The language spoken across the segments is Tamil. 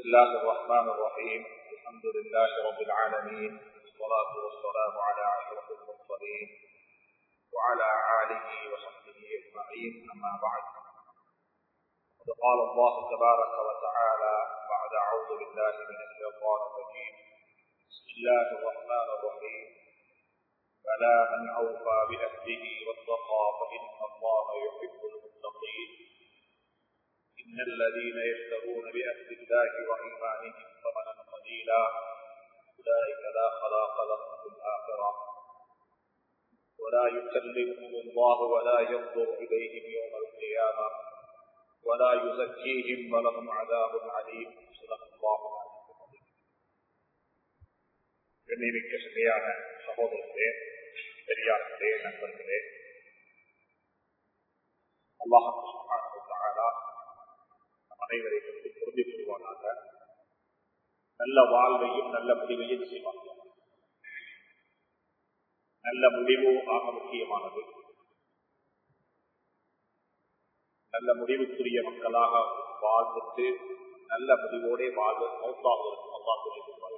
الله الرحمن الرحيم الحمد لله رب العالمين والصلاة والسلام على أشرف المرسلين وعلى آله وصحبه أجمعين أما بعد قد قال الله تبارك وتعالى بعد أعوذ بالله من الشيطان الرجيم بسم الله الرحمن الرحيم بلى من أوفى بأهله واتقى فإن الله يحب المتقين إن الذين يشترون بأهل الله وإيمانهم ثمنا قليلا أولئك لا خلاق لهم في الآخرة ولا يكلمهم الله ولا ينظر إليهم يوم القيامة ولا يزكيهم ولهم عذاب عليم صدق الله العظيم கண்ணியமிக்க சபையான சகோதரர்களே பெரியார்களே நண்பர்களே அல்லாஹ் அனைவரை பற்றி புரிந்து கொள்வானாக நல்ல வாழ்வையும் நல்ல முடிவையும் செய்வாங்க நல்ல முடிவு ஆக முக்கியமானது நல்ல முடிவுக்குரிய மக்களாக வாழ்ந்துட்டு நல்ல முடிவோட வாழ்வு மௌத்தாவதற்கு அல்லா சொல்லிக் கொள்வார்கள்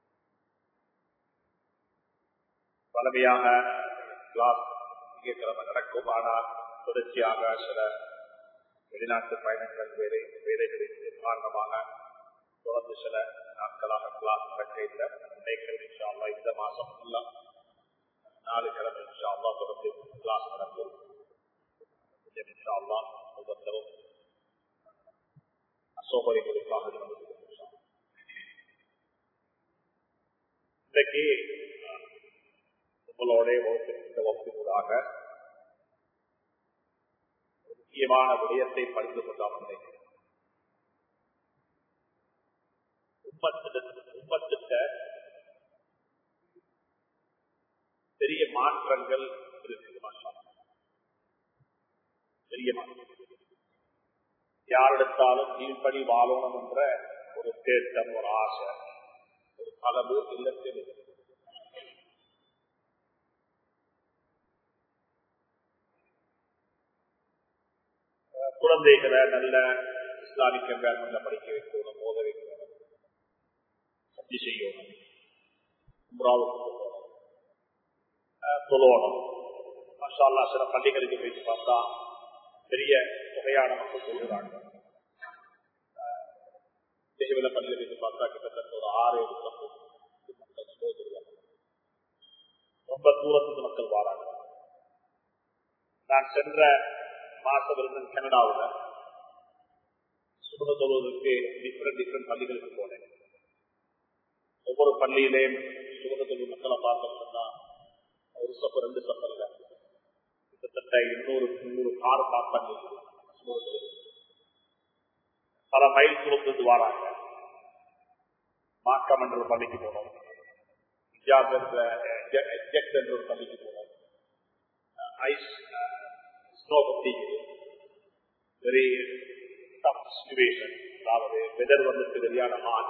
பழமையாக கிளாஸ் திங்கட்கிழமை நடக்கும் ஆனால் தொடர்ச்சியாக சில வெளிநாட்டு பயணங்கள் வேலை வேலைகளின் காரணமாக தொடர்ந்து சில நாட்களாக கிளாஸ் நடக்க இல்லை நினைக்கிறேன் இந்த மாசம் ஃபுல்லா நாலு கிழமை இன்ஷால்லா தொடர்ந்து கிளாஸ் நடக்கும் இன்ஷால்லா ஒவ்வொருத்தரும் அசோகரிகளுக்காக இன்றைக்கு உங்களோட இந்த வகுப்பினராக முக்கியமான விடயத்தை பறிந்து கொண்டால் நினைக்கிறேன் உம்மத்திட்ட பெரிய மாற்றங்கள் இருக்குது பெரிய மாற்றம் யாரெடுத்தாலும் கீழ்படி வாழணும் என்ற ஒரு தேட்டம் ஒரு ஆசை ஒரு கலவு இல்லத்தில் குழந்தைகளை நல்ல இஸ்லாமிக் என்வாரன்மெண்ட்ல படிக்க வைக்கணும் மோத வைக்கணும் சக்தி செய்யணும் தொழணும் மசாலா சில பள்ளிகளுக்கு போயிட்டு பார்த்தா பெரிய தொகையான மக்கள் சொல்கிறாங்க தேவையில பள்ளிகளுக்கு பார்த்தா கிட்டத்தட்ட ஒரு ஆறு ஏழு மக்கள் ரொம்ப தூரத்துக்கு மக்கள் வாராங்க நான் சென்ற மாசம் இருந்தேன் கனடாவில் சுமத தொழுவதற்கு டிஃப்ரெண்ட் டிஃப்ரெண்ட் பள்ளிகளுக்கு போனேன் ஒவ்வொரு பள்ளியிலேயும் சுமத தொழில் மக்களை பார்த்தோம்னா ஒரு சப்பர் ரெண்டு சப்பர்ல கிட்டத்தட்ட இன்னொரு முன்னூறு கார் பார்க் பண்ணி பல மைல் தூரத்துக்கு வராங்க மாக்கம் என்ற ஒரு பள்ளிக்கு போனோம் இஜாப் என்ற ஒரு பள்ளிக்கு போனோம் ஐஸ் ஸ்னோ பத்தி வெரி டஃப் சுச்சுவேஷன் அதாவது வெதர் வந்துட்டு வெளியான ஹாட்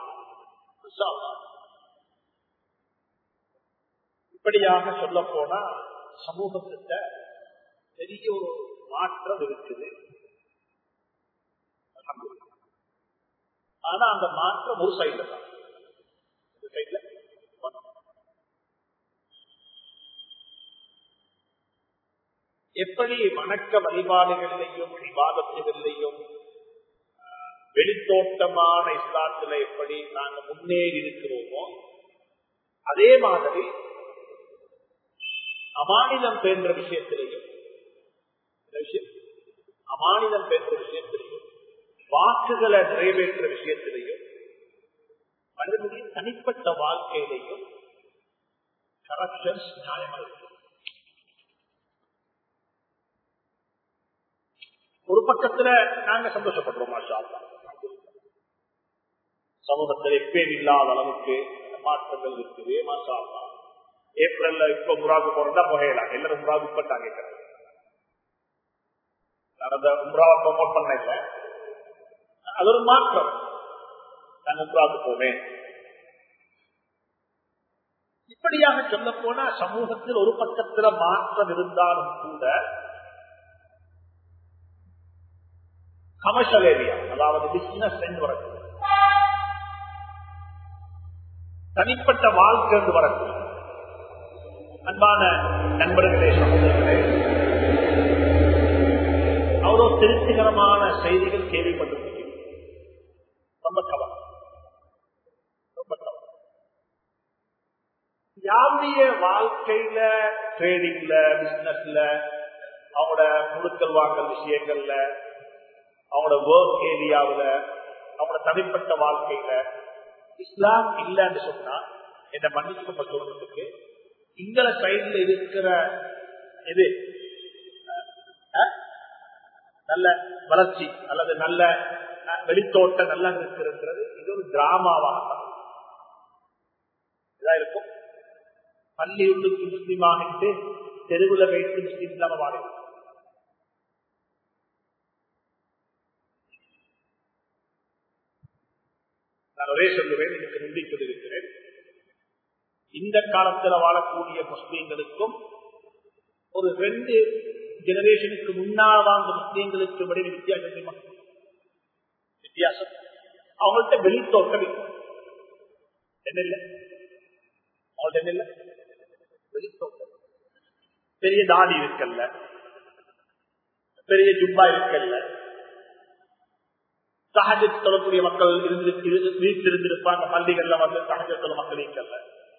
இப்படியாக சொல்ல போனா சமூகத்திட்ட பெரிய ஒரு மாற்றம் இருக்குது ஆனா அந்த மாற்றம் ஒரு சைட்ல தான் சைட்ல எப்படி வணக்க வழிபாடுகளிலையும் விவாதத்துகளிலையும் வெளித்தோட்டமான இஸ்லாத்துல எப்படி நாங்க முன்னேறி இருக்கிறோமோ அதே மாதிரி அமானிதம் பேன்ற விஷயத்திலையும் அமானிதம் பேன்ற விஷயத்திலையும் வாக்குகளை நிறைவேற்ற விஷயத்திலையும் மனிதனுடைய தனிப்பட்ட வாழ்க்கையிலையும் கரப்ஷன்ஸ் நியாயமா இருக்கு ஒரு பக்கத்துல நாங்க சந்தோஷப்படுறோம் மாஷா சமூகத்தில் எப்பேர் இல்லாத அளவுக்கு மாற்றங்கள் இருக்குது மாஷா ஏப்ரல்ல இப்ப முறாக்கு போறதா புகையலாம் எல்லாரும் முறாக்கு இப்பட்டாங்க நடந்த உம்ராவை ப்ரமோட் பண்ண இல்ல அது ஒரு மாற்றம் நான் உம்ராவுக்கு போவேன் இப்படியாக சொல்ல போனா சமூகத்தில் ஒரு பக்கத்துல மாற்றம் இருந்தாலும் கூட கமர்ஷியல் ஏரியா அதாவது பிசினஸ் சென்று வரக்கூடிய தனிப்பட்ட வாழ்க்கை என்று வரக்கூடிய அன்பான நண்பர்களே சகோதரர்களே அவ்வளோ திருப்திகரமான செய்திகள் கேள்விப்பட்டிருக்கிறேன் ரொம்ப கவனம் ரொம்ப கவனம் யாருடைய வாழ்க்கையில ட்ரேடிங்ல பிசினஸ்ல அவங்களோட முழுக்கல் வாங்கல் விஷயங்கள்ல அவங்களோட ஒர்க் ஏரியாவில் அவங்களோட தனிப்பட்ட வாழ்க்கையில இஸ்லாம் இல்லைன்னு சொன்னா என்ன மன்னிச்சு நம்ம சொல்றதுக்கு இங்கல சைட்ல இருக்கிற இது நல்ல வளர்ச்சி அல்லது நல்ல வெளித்தோட்டம் நல்லா இருக்கிறது இது ஒரு டிராமாவாக இதா இருக்கும் பள்ளி உள்ளுக்கு முஸ்லீம் ஆகிட்டு தெருவில் வைத்து முஸ்லீம் இல்லாம வாழ நான் ஒரே சொல்லுவேன் எனக்கு நம்பி சொல்லியிருக்கிறேன் இந்த காலத்தில் வாழக்கூடிய முஸ்லீம்களுக்கும் ஒரு ரெண்டு ஜெனரேஷனுக்கு முன்னால் வாழ்ந்த முஸ்லீம்களுக்கு விட வித்தியாசம் வித்தியாசம் அவங்கள்ட்ட வெளித்தோட்டம் என்ன இல்லை அவங்கள்ட்ட என்ன இல்லை வெளித்தோட்டம் பெரிய தாடி இருக்கல்ல பெரிய ஜுப்பா இருக்கல்ல சகஜ சொல்லக்கூடிய மக்கள் இருந்து வீட்டில் இருந்திருப்பாங்க பள்ளிகள்ல வந்து சகஜ சொல்ல மக்கள் இருக்கல்ல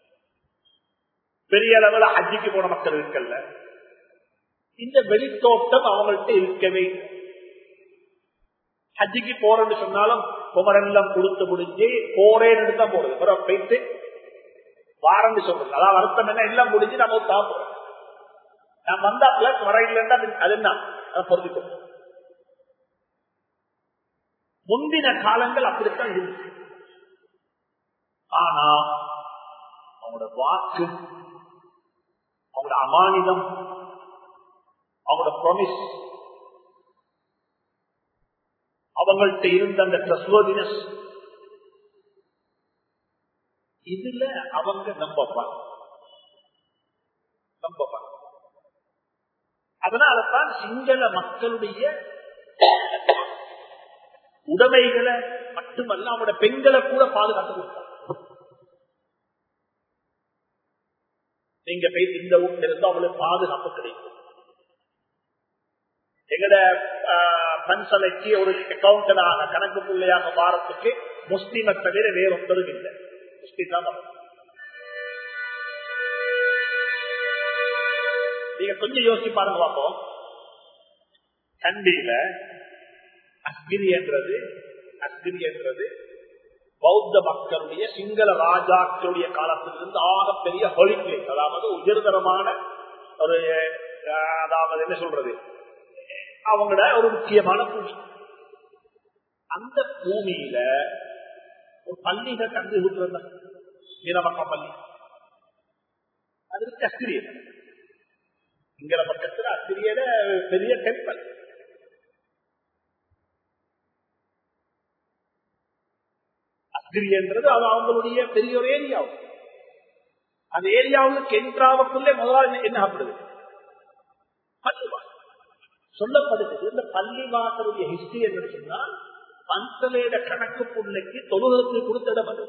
பெரிய அளவுல ஹஜ்ஜிக்கு போன மக்கள் இருக்கல்ல இந்த வெளித்தோட்டம் அவங்கள்ட்ட இருக்கவே ஹஜ்ஜிக்கு போறேன்னு சொன்னாலும் குமரெல்லாம் கொடுத்து முடிஞ்சு போறேன்னு தான் போறது அப்புறம் போயிட்டு வாரன்னு சொல்றது அதான் வருத்தம் என்ன எல்லாம் முடிஞ்சு நம்ம சாப்பிடுறோம் நான் வந்தா பிளஸ் வர இல்லைன்னா அது என்ன பொருந்திக்கணும் முந்தின காலங்கள் அப்படித்தான் இருந்துச்சு ஆனா அவங்களோட வாக்கு அவங்களோட அமானிதம் அவங்களோட ப்ரொமிஸ் அவங்கள்ட்ட இருந்த அந்த ட்ரஸ்வர்தினஸ் இதுல அவங்க நம்பப்பாங்க நம்பப்பாங்க அதனாலதான் சிங்கள மக்களுடைய உடைமைகளை மட்டுமல்ல அவங்களோட பெண்களை கூட பாதுகாத்து கொடுத்தாங்க நீங்க போய் இந்த ஊர்ல இருந்து அவங்களுக்கு பாதுகாப்பு கிடைக்கும் எங்கட பன்சலைக்கு ஒரு அக்கௌண்டனாக கணக்கு பிள்ளையாக வாரத்துக்கு முஸ்லீமை தவிர வேற ஒருத்தரும் இல்லை முஸ்லீம் தான் நீங்க கொஞ்சம் யோசிச்சு பாருங்க பார்ப்போம் கண்டியில அஸ்கிரி என்றது அஸ்கிரி என்றது பௌத்த மக்களுடைய சிங்கள ராஜாக்களுடைய காலத்திலிருந்து ஆகப்பெரிய ஹொலிப்ளே அதாவது உயர்தரமான ஒரு அதாவது என்ன சொல்றது அவங்களோட ஒரு முக்கியமான பூமி அந்த பூமியில ஒரு பள்ளிக கண்டு விட்டுருந்த நீலமக்கம் பள்ளி அதுக்கு அஸ்திரியர் இங்கிற பக்கத்துல அஸ்திரியர பெரிய டெம்பிள் அஸ்திரியன்றது அது அவங்களுடைய பெரிய ஒரு ஏரியாவும் அந்த ஏரியாவுக்கு என்ட்ராவுக்குள்ளே முதலாளி என்ன ஆகப்படுது சொல்லப்படுது இந்த பள்ளிவாசலுடைய ஹிஸ்டரி என்று சொன்னால் பந்தலேட கணக்கு புள்ளைக்கு தொழுகத்துக்கு கொடுத்திடம் அது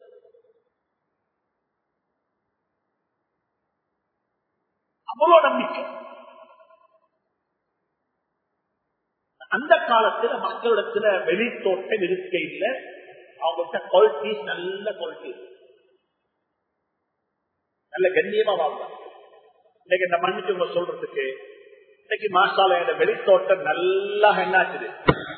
அவ்வளோ நம்பிக்கை அந்த காலத்துல மக்களிடத்துல வெளித்தோட்டம் இருக்க இல்லை அவங்கள்ட்ட குவாலிட்டிஸ் நல்ல குவாலிட்டி நல்ல கண்ணியமா வாழ்ந்தாங்க இன்னைக்கு இந்த மண்ணுக்கு உங்க சொல்றதுக்கு இன்னைக்கு மாசால வெளித்தோட்டம் நல்லா என்னாச்சுது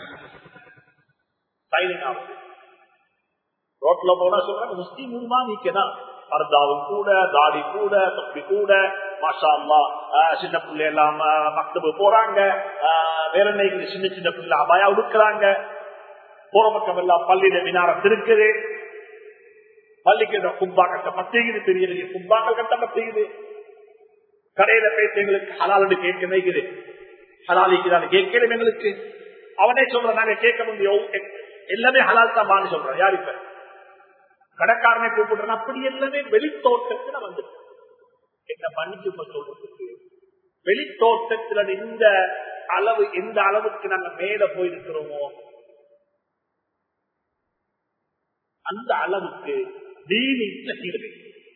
சைனிங் ஆகுது ரோட்ல போனா சொல்றாங்க முஸ்லீம் உருமா நீக்கதான் பர்தாவும் கூட தாடி கூட தொப்பி கூட மாஷா அல்லா சின்ன பிள்ளை எல்லாம் மக்தபு போறாங்க வேற என்ன சின்ன சின்ன பிள்ளை அபாயா உடுக்கிறாங்க போற பக்கம் எல்லாம் பள்ளியில வினாரம் இருக்குது பள்ளிக்கு கும்பா கட்டப்பட்டுகிறது பெரிய பெரிய கும்பாக்கள் கட்டப்பட்டுகிறது கடையில போயிட்டு எங்களுக்கு ஹலால் கேட்க வைக்குது ஹலாலிக்குதான் கேட்கணும் எங்களுக்கு அவனே சொல்ற நாங்க கேட்க முடியும் எல்லாமே ஹலால் தான் வாங்க சொல்றோம் யார் இப்ப கடைக்காரனை கூப்பிடுறேன் அப்படி எல்லாமே வெளித்தோட்டத்துல வந்து என்ன மன்னிச்சு சொல்றதுக்கு வெளித்தோட்டத்துல இந்த அளவு எந்த அளவுக்கு நாங்க மேல போயிருக்கிறோமோ அந்த அளவுக்கு தீனில கீழே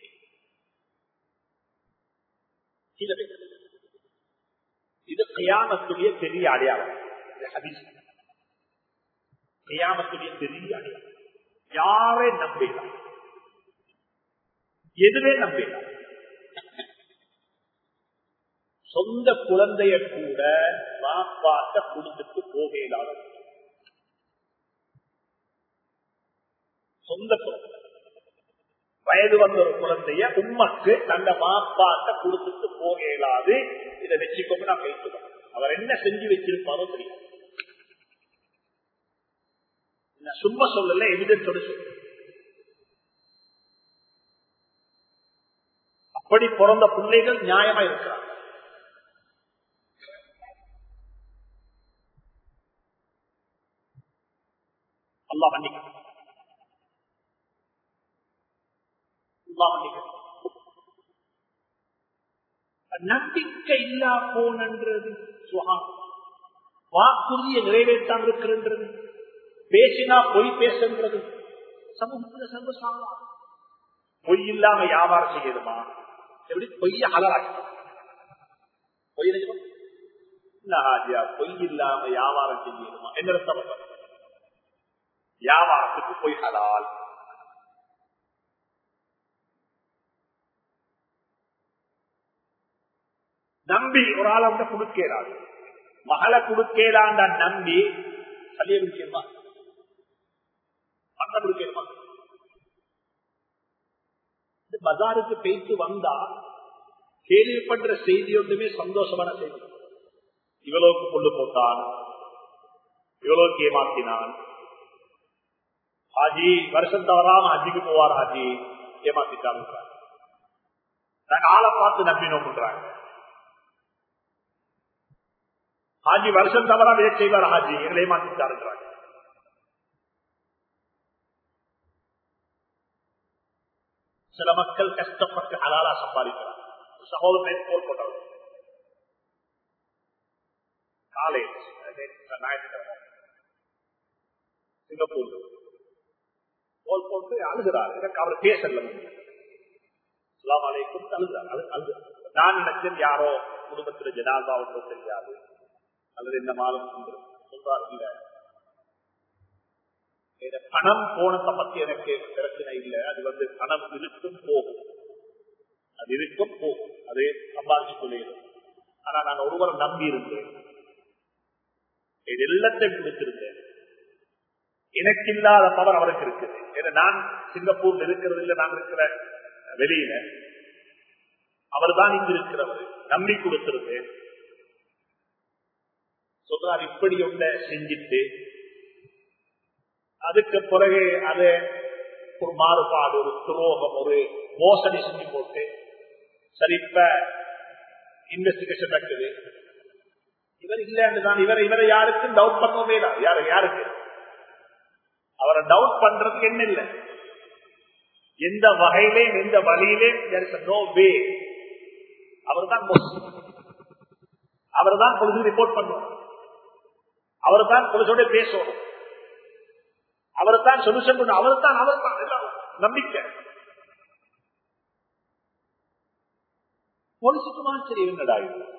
கீழே இது கயாமத்துடைய பெரிய அடையாளம் கயாமத்துடைய பெரிய அடையாளம் யாரை நம்பினார் எதுவே நம்பினார் சொந்த குழந்தைய கூட மாப்பாட்ட குடும்பத்துக்கு போக இல்லாத சொந்த குழந்தை வயது வந்த ஒரு குழந்தைய உம்மக்கு தந்த மாப்பாட்ட குடும்பத்துக்கு போக இயலாது இதை வச்சுக்கொண்டு நான் பேசுவேன் அவர் என்ன செஞ்சு வச்சிருப்பாரோ தெரியும் சும்மா சொல்லல எவிடன்ஸோட சொல்ல அப்படி பிறந்த பிள்ளைகள் நியாயமா இருக்கிறாங்க அல்லா மன்னிக்க அல்லா மன்னிக்க நம்பிக்கை இல்லா போனன்றது சுகாம் வாக்குறுதியை நிறைவேற்றாமல் இருக்கிறன்றது பேசினா பொய் பேசுன்றது சமூகத்துல சர்வசாமம் பொய் இல்லாம வியாபாரம் செய்யணுமா எப்படி பொய்ய அலராக்கணும் பொய் ஹாஜியா பொய் இல்லாம வியாபாரம் செய்யணுமா என்ன சமம் வியாபாரத்துக்கு பொய் ஹலால் நம்பி ஒரு ஆள் வந்து கொடுக்கிறாரு மகளை கொடுக்கலாண்ட நம்பி சளிய குடிக்கணுமா பண்ண குடிக்கணுமா பஜாருக்கு போயிட்டு வந்தா கேள்விப்படுற செய்தி ஒன்றுமே சந்தோஷமான செய்தி இவ்வளவுக்கு கொண்டு போட்டான் இவ்வளவுக்கு ஏமாத்தினான் ஹாஜி வருஷம் தவறாம ஹஜ்ஜிக்கு போவார் ஹாஜி ஏமாத்திட்டாங்க நாங்க ஆளை பார்த்து நம்பினோம் பண்றாங்க ஹாஜி வருஷம் தவறா வேலை செய்வார் ஹாஜி எங்களை ஏமாத்திட்டாருங்கிறாங்க சில மக்கள் கஷ்டப்பட்டு ஹலாலா சம்பாதிக்கிறார் சகோதரனை போல் போட்டவர் காலேஜ் ஞாயிற்றுக்கிழமை சிங்கப்பூர் போல் போட்டு அழுகிறார் எனக்கு அவர் பேசல இஸ்லாம் அலைக்கும் அழுகிறார் அழுது நான் நினைச்சேன் யாரோ குடும்பத்தில் ஜனாதா ஒன்றும் தெரியாது அல்லது இந்த மாதம் சொல்றார் இல்ல பணம் போனதை பத்தி எனக்கு பிரச்சனை இல்லை அது வந்து பணம் இருக்கும் போகும் அது இருக்கும் போகும் அது சம்பாதிச்சு கொள்ளையிடும் ஆனா நான் ஒருவரை நம்பி இருந்தேன் இது எல்லாத்தையும் கொடுத்திருந்தேன் எனக்கு இல்லாத பவர் அவருக்கு இருக்குது ஏன்னா நான் சிங்கப்பூர்ல இருக்கிறது இல்லை நான் இருக்கிற வெளியில அவர் தான் இங்கு இருக்கிறவர் நம்பி கொடுத்திருந்தேன் சொல்றார் இப்படி ஒன்றை செஞ்சிட்டு அதுக்கு பிறகு அது ஒரு மாறுபாடு ஒரு துரோகம் ஒரு மோசடி செஞ்சு போட்டு சரி இப்ப இன்வெஸ்டிகேஷன் நடக்குது இவர் இல்லைன்னு தான் இவரை இவரை யாருக்கும் டவுட் பண்ணவே யாரு யாருக்கு அவரை டவுட் பண்றதுக்கு என்ன இல்லை எந்த வகையிலே எந்த வழியிலே நோ வே அவர் தான் அவர் தான் பொழுது ரிப்போர்ட் பண்ணுவார் அவர் தான் பொழுதோட பேசணும் அவர் தான் சொல்யூஷன் பண்ண அவர் தான் அவர் தான் நம்பிக்கை போலீஸுக்கு ஆச்சரியம் என்னடா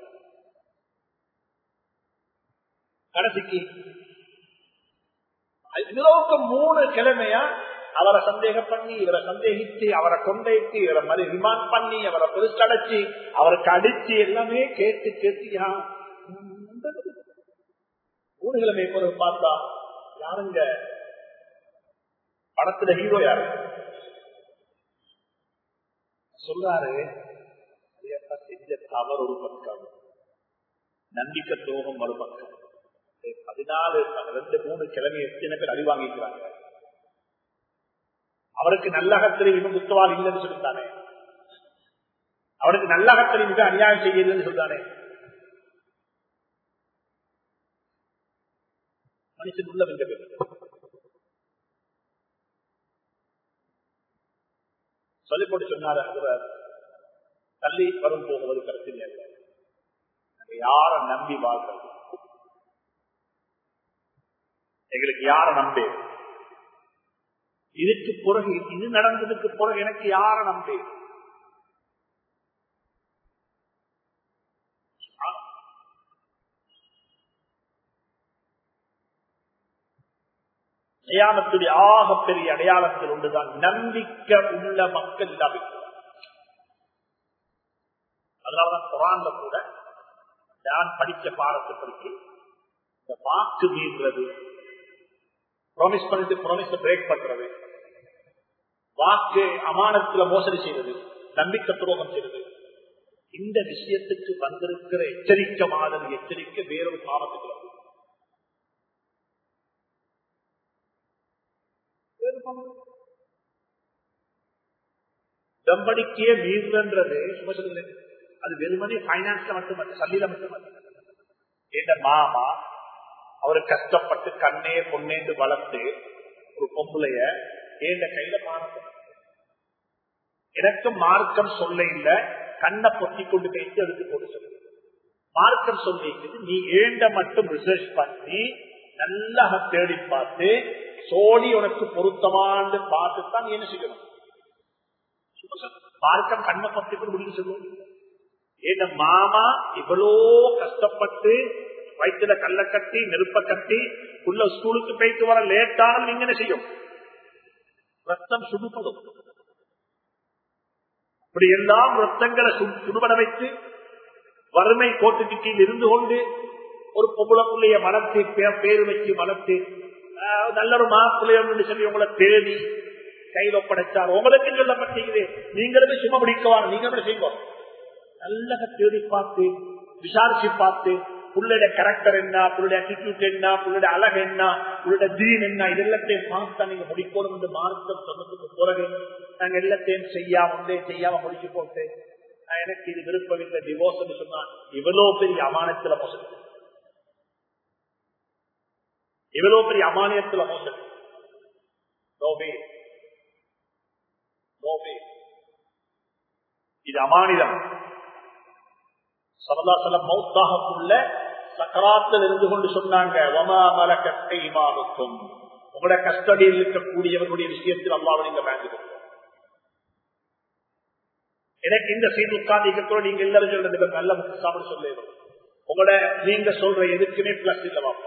கடைசிக்கு இதுலவுக்கு மூணு கிழமையா அவரை சந்தேகம் பண்ணி இவரை சந்தேகித்து அவரை கொண்டைத்து இவரை மாதிரி ரிமாண்ட் பண்ணி அவரை பெருசடைச்சு அவருக்கு அடிச்சு எல்லாமே கேட்டு கேட்டு மூணு கிழமை பிறகு பார்த்தா யாருங்க படத்துல ஹீரோ யாரு சொல்றாரு செஞ்ச தவறு ஒரு பக்கம் நம்பிக்கை துரோகம் ஒரு பக்கம் பதினாலு ரெண்டு மூணு கிழமை எத்தனை பேர் அடி வாங்கிக்கிறாங்க அவருக்கு நல்லகத்திலே இவன் குத்தவால் இல்லைன்னு சொல்லிட்டானே அவருக்கு நல்லகத்திலே மிக அநியாயம் செய்யலன்னு சொல்றானே மனுஷன் உள்ள வெங்க சொல்லி போட்டு சொன்னாரு அவர் தள்ளி வரும் போகுவது பிரச்சனை அல்ல யார நம்பி வாழ்றது எங்களுக்கு யார நம்பு இதுக்கு பிறகு இது நடந்ததுக்கு பிறகு எனக்கு யார நம்பி அடையாளத்துடைய ஆகப்பெரிய அடையாளத்தில் ஒன்றுதான் நம்பிக்கை உள்ள மக்கள் இல்லாமல் அதனாலதான் குரான்ல கூட நான் படிச்ச பாடத்தை படிச்சு இந்த வாக்கு மீறுறது ப்ராமிஸ் பண்ணிட்டு ப்ராமிஸ் பிரேக் பண்றது வாக்கு அமானத்துல மோசடி செய்வது நம்பிக்கை துரோகம் செய்வது இந்த விஷயத்துக்கு வந்திருக்கிற எச்சரிக்கை மாதிரி எச்சரிக்கை வேறொரு பாவத்துக்கு வந்து தம்படிக்கையே மீறுன்றது சும்மா சொல்லுங்களேன் அது வெறுமனே பைனான்ஸ்ல மட்டுமல்ல சல்லில மட்டுமல்ல என் மாமா அவரு கஷ்டப்பட்டு கண்ணே பொண்ணேந்து வளர்த்து ஒரு பொம்பளைய ஏண்ட கையில மார்க்கம் எனக்கு மார்க்கம் சொல்ல இல்ல கண்ணை பொத்தி கொண்டு கைத்து எடுத்து போட்டு சொல்லு மார்க்கம் சொல்லிக்குது நீ ஏண்ட மட்டும் ரிசர்ச் பண்ணி நல்லா தேடி பார்த்து சோடி உனக்கு பொருத்தமான்னு பார்த்துதான் நீ என்ன செய்யணும் மார்க்கம் கண்ணை பத்தி கொண்டு முடிவு சொல்லுவோம் என் மாமா இவ்வளோ கஷ்டப்பட்டு வயிற்றுல கல்ல கட்டி நெருப்ப கட்டி உள்ள ஸ்கூலுக்கு போயிட்டு வர லேட்டான நீங்க என்ன செய்யும் ரத்தம் சுடுபடும் அப்படி எல்லாம் ரத்தங்களை சுடுபட வைத்து வறுமை கோட்டுக்கு கீழ் இருந்து கொண்டு ஒரு பொம்பளை பிள்ளைய வளர்த்து பேரு வச்சு வளர்த்து நல்ல ஒரு மாப்பிள்ளையோன்னு சொல்லி உங்களை தேடி கையில் ஒப்படைச்சார் உங்களுக்கு சொல்லப்பட்டீங்களே நீங்களுமே சும்மா பிடிக்கவான நீங்களும் செய்வோம் நல்ல தேடி பார்த்து விசாரிச்சு பார்த்து புள்ளுடைய கேரக்டர் என்ன புள்ளுடைய அட்டிடியூட் என்ன புள்ளுடைய அழகு என்ன புள்ளுடைய தீன் என்ன இது எல்லாத்தையும் பார்த்தா நீங்க முடிக்கணும் என்று மார்க்கம் சொன்னதுக்கு பிறகு நாங்க எல்லாத்தையும் செய்யாம ஒன்றே செய்யாம முடிச்சு போட்டு எனக்கு இது விருப்பமில்லை டிவோர்ஸ் சொன்னா இவ்வளவு பெரிய அமானத்துல மோசடி இவ்வளவு பெரிய அமானியத்துல மோசடி நோவே நோவே இது அமானிதம் சரதாசலம் மௌத்தாகக்குள்ள சக்கராத்தில் இருந்து கொண்டு சொன்னாங்க உங்களோட கஸ்டடியில் இருக்கக்கூடியவர்களுடைய விஷயத்தில் அல்லாவை நீங்க பேங்க் எனக்கு இந்த செய்தி உட்கார்ந்து நீங்க எல்லாரும் சொல்றது நல்ல சாப்பிட சொல்லிடும் உங்களோட நீங்க சொல்ற எதுக்குமே பிளஸ் இல்ல வாப்பா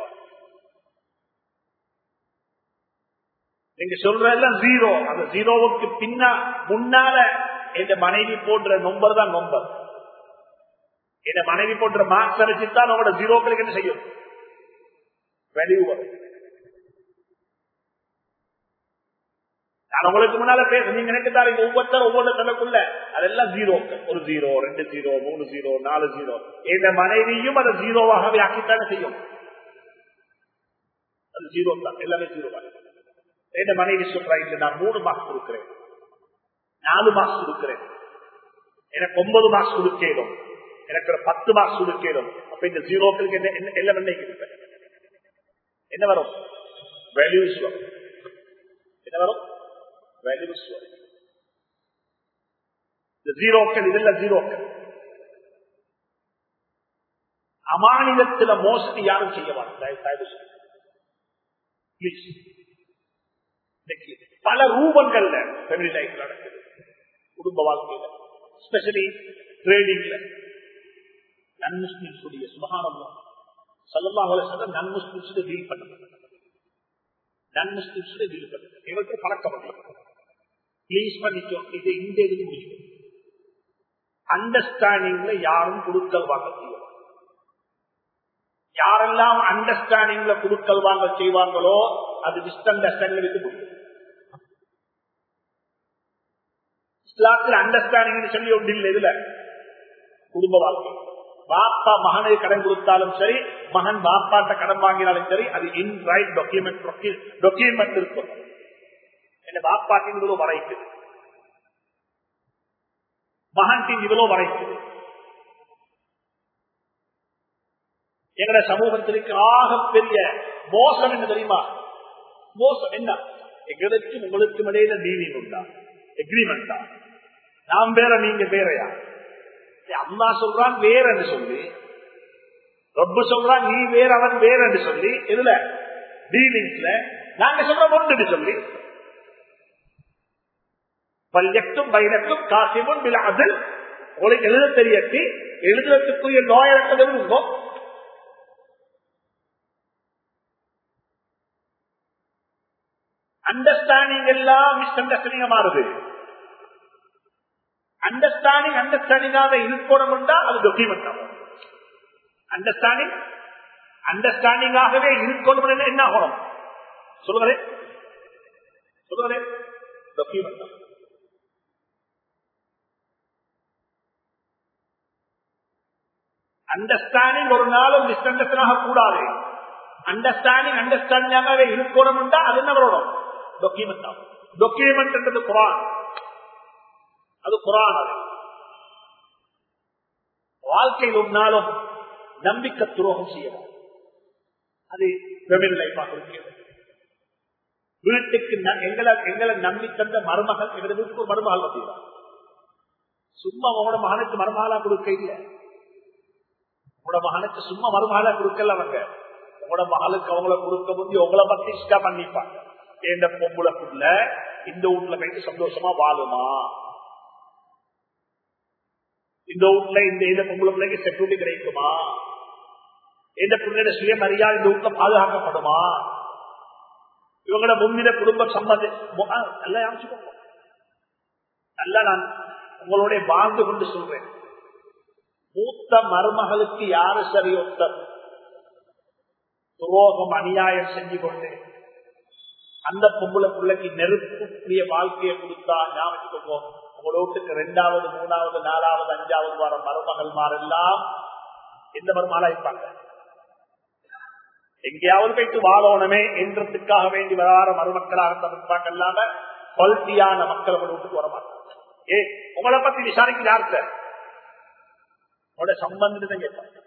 நீங்க சொல்ற எல்லாம் ஜீரோ அந்த ஜீரோவுக்கு பின்னா முன்னால என் மனைவி போன்ற நொம்பர் தான் நொம்பர் என் மனைவி போன்ற மார்க்ஸ் அடிச்சுதான் உங்களோட ஜீரோக்களுக்கு என்ன செய்யும் வேல்யூ வரும் நான் உங்களுக்கு முன்னால பேச நீங்க நினைக்கிறாரு ஒவ்வொருத்தரும் ஒவ்வொரு தனக்குள்ள அதெல்லாம் ஜீரோக்கள் ஒரு ஜீரோ ரெண்டு ஜீரோ மூணு ஜீரோ நாலு ஜீரோ இந்த மனைவியும் அதை ஜீரோவாகவே ஆக்கித்தானே செய்யும் அது ஜீரோ தான் எல்லாமே ஜீரோ தான் என் மனைவி சொல்றா இல்ல நான் மூணு மார்க்ஸ் கொடுக்கிறேன் நாலு மார்க்ஸ் கொடுக்கிறேன் எனக்கு ஒன்பது மார்க்ஸ் கொடுக்கணும் எனக்கு ஒரு பத்து மார்க்ஸ் கொடுக்கணும் அப்ப இந்த ஜீரோக்களுக்கு என்ன எல்லாம் என்ன என்ன வரும் வேல்யூஸ் வரும் என்ன வரும் வேல்யூஸ் வரும் இந்த ஜீரோக்கள் இதெல்லாம் ஜீரோக்கள் அமானிதத்துல மோசடி யாரும் செய்ய மாட்டாங்க பல ரூபங்கள்ல ஃபேமிலி லைஃப் நடக்குது குடும்ப வாழ்க்கையில ஸ்பெஷலி ட்ரேடிங்ல நன் முஸ்லிம்ஸுடைய சுபகாரம் சல்லல்லாஹ் நன் முஸ்லிம்ஸ் டீல் பண்ண நன் முஸ்லிம்ஸ் டீல் பண்ண இவருக்கு பழக்கப்பட்ட பிளீஸ் பண்ணிக்கோ இது இந்த இதுக்கு முடியும் அண்டர்ஸ்டாண்டிங்ல யாரும் கொடுக்கல் வாங்க செய்யலாம் யாரெல்லாம் அண்டர்ஸ்டாண்டிங்ல கொடுக்கல் வாங்க செய்வாங்களோ அது மிஸ் அண்டர்ஸ்டாண்டிங் விட்டு கொடுக்கும் இஸ்லாத்தில் அண்டர்ஸ்டாண்டிங் சொல்லி ஒன்று இல்லை இதுல குடும்ப வாழ்க்கை பாப்பா மகனுக்கு கடன் கொடுத்தாலும் சரி மகன் பாப்பாட்ட கடன் வாங்கினாலும் சரி அது இன் ரைட் டாக்குமெண்ட் டாக்குமெண்ட் இருக்கும் என்ன பாப்பாக்கு இவ்வளவு வரைக்குது மகனுக்கு இவ்வளவு வரைக்குது எங்கட சமூகத்திற்கு ஆக பெரிய மோசம் என்ன தெரியுமா மோசம் என்ன எங்களுக்கு உங்களுக்கு இடையில டீலிங் உண்டா எக்ரிமெண்ட் தான் நாம் வேற நீங்க வேறையா அம்மா சொல்றான் வேற என்று சொல்லி ரொம்ப சொல்றான் நீ வேற அவன் வேற என்று சொல்லி இதுல டீலிங்ஸ்ல நாங்க சொல்றோம் ஒன்று சொல்லி பல்யக்கும் பைனக்கும் காசிமுன் பில அதில் உங்களுக்கு எழுத தெரியட்டு எழுதுறதுக்குரிய நோயத்தை இருக்கும் அண்டர்ஸ்டாண்டிங் எல்லாம் மிஸ் அண்டர்ஸ்டாண்டிங்கா மாறுது அண்டர்ஸ்டாண்டிங் அண்டர்ஸ்டாண்டிங்காக இருக்கணும்னா அது டாக்குமெண்ட் ஆகும் அண்டர்ஸ்டாண்டிங் அண்டர்ஸ்டாண்டிங்காகவே இருக்கணும் என்ன ஆகணும் சொல்லுங்களே சொல்லுங்களே டாக்குமெண்ட் ஆகும் அண்டர்ஸ்டாண்டிங் ஒரு நாளும் மிஸ் அண்டர்ஸ்டாண்ட் கூடாது அண்டர்ஸ்டாண்டிங் அண்டர்ஸ்டாண்டிங்காகவே இருக்கணும் அது என்ன வரணும் டாக்குமெண்ட் ஆகும் டாக்குமெண்ட் என்றது குரான் அது குரான் அது வாழ்க்கையில் ஒரு நாளும் நம்பிக்கை துரோகம் செய்யலாம் அது ஃபெமிலி லைஃபாக இருக்கிறது வீட்டுக்கு எங்களை எங்களை நம்பி தந்த மருமகள் எங்களது வீட்டுக்கு ஒரு மருமகள் வந்தீங்களா சும்மா உங்களோட மகனுக்கு மருமகளா கொடுக்க இல்லை உங்களோட மகனுக்கு சும்மா மருமகளா கொடுக்கல அவங்க உங்களோட மகளுக்கு அவங்கள கொடுக்க முடியும் உங்களை பத்தி இஷ்டம் பண்ணிப்பாங்க இந்த பொம்பளை புள்ள இந்த வீட்டுல போயிட்டு சந்தோஷமா வாழுமா இந்த வீட்டுல இந்த இந்த பொம்பளை பிள்ளைக்கு செக்யூரிட்டி கிடைக்குமா இந்த பிள்ளையோட சுயமரியாதை இந்த வீட்டுல பாதுகாக்கப்படுமா இவங்களோட முன்னிட குடும்ப சம்பந்தம் நல்லா யோசிச்சுக்கோங்க நல்லா நான் உங்களுடைய வாழ்ந்து கொண்டு சொல்றேன் மூத்த மருமகளுக்கு யாரு சரியொத்த துரோகம் அநியாயம் செஞ்சு கொண்டு அந்த பொம்பளை பிள்ளைக்கு நெருப்புக்குரிய வாழ்க்கையை கொடுத்தா ஞாபகம் உங்களோட வீட்டுக்கு ரெண்டாவது மூணாவது நாலாவது அஞ்சாவது வாரம் மருமகள் மாறெல்லாம் எந்த மருமகளா இருப்பாங்க எங்கேயாவது போயிட்டு வாழணுமே என்றதுக்காக வேண்டி வராத மருமக்களாக தவிர்ப்பாங்க இல்லாம குவாலிட்டியான மக்கள் வீட்டுக்கு வர மாட்டாங்க ஏ உங்களை பத்தி விசாரிக்க யார்த்த உங்களோட சம்பந்தத்தை கேட்பாங்க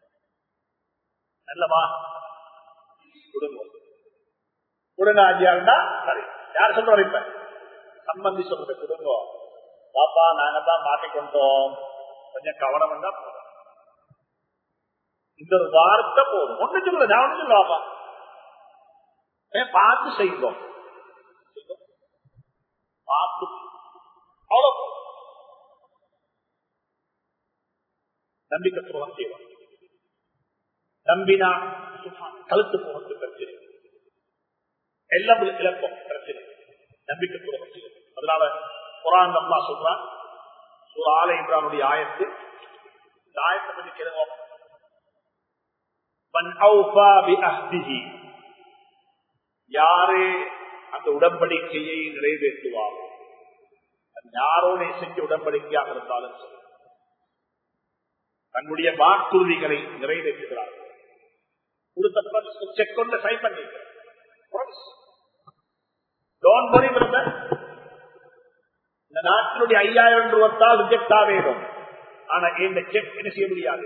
நல்லவா கொடுங்க கொடுங்க ஆஜியா இருந்தா சரி யார் சொல்ற இப்ப சம்பந்தி சொல்றது கொடுங்க பாப்பா நாங்க தான் மாட்டிக்கொண்டோம் கொஞ்சம் கவனம் இருந்தா போதும் இந்த ஒரு வார்த்தை போதும் ஒண்ணு சொல்ல நான் ஒண்ணு சொல்லாமா பார்த்து செய்வோம் பார்த்து அவ்வளவு நம்பிக்கை துரோகம் செய்வோம் நம்பினா கழுத்து போகிறது பிரச்சனை எல்லாம் இழப்போம் பிரச்சனை நம்பிக்கை துரோகம் செய்வோம் அதனால குரான் அம்மா சொல்றான் ஒரு ஆலை இப்ரானுடைய ஆயத்து இந்த ஆயத்தை பற்றி கேளுவோம் யாரு அந்த உடன்படிக்கையை நிறைவேற்றுவார் யாரோட செஞ்ச உடன்படிக்கையாக இருந்தாலும் சரி தன்னுடைய வாக்குறுதிகளை நிறைவேற்றுகிறார் கொடுத்த செக் கொண்டு சைன் பண்ணிருக்க இந்த நாட்டினுடைய ஐயாயிரம் ரூபாத்தால் ரிஜெக்ட் ஆவேதும் ஆனா இந்த செக் என்ன செய்ய முடியாது